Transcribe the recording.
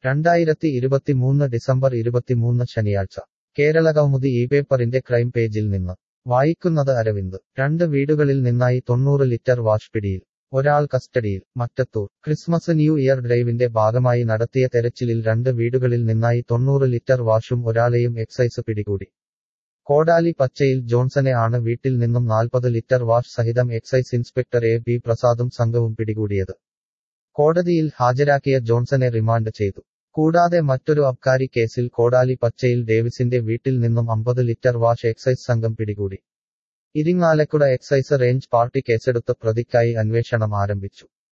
രണ്ടായിരത്തി ഇരുപത്തിമൂന്ന് ഡിസംബർ ഇരുപത്തിമൂന്ന് ശനിയാഴ്ച കേരള കൗമുദി ഈ പേപ്പറിന്റെ ക്രൈം പേജിൽ നിന്ന് വായിക്കുന്നത് അരവിന്ദ് രണ്ട് വീടുകളിൽ നിന്നായി തൊണ്ണൂറ് ലിറ്റർ വാഷ് പിടിയിൽ ഒരാൾ കസ്റ്റഡിയിൽ മറ്റത്തൂർ ക്രിസ്മസ് ന്യൂ ഇയർ ഡ്രൈവിന്റെ ഭാഗമായി നടത്തിയ തെരച്ചിലിൽ രണ്ട് വീടുകളിൽ നിന്നായി തൊണ്ണൂറ് ലിറ്റർ വാഷും ഒരാളെയും എക്സൈസ് പിടികൂടി കോടാലി പച്ചയിൽ ജോൺസനെ ആണ് വീട്ടിൽ നിന്നും നാൽപ്പത് ലിറ്റർ വാഷ് സഹിതം എക്സൈസ് ഇൻസ്പെക്ടർ എ പി പ്രസാദും സംഘവും പിടികൂടിയത് കോടതിയിൽ ഹാജരാക്കിയ ജോൺസനെ റിമാൻഡ് ചെയ്തു കൂടാതെ മറ്റൊരു അബ്കാരി കേസിൽ കോടാലി പച്ചയിൽ ഡേവിസിന്റെ വീട്ടിൽ നിന്നും അമ്പത് ലിറ്റർ വാഷ് എക്സൈസ് സംഘം പിടികൂടി ഇരിങ്ങാലക്കുട എക്സൈസ് റേഞ്ച് പാർട്ടി കേസെടുത്ത് പ്രതിക്കായി അന്വേഷണം ആരംഭിച്ചു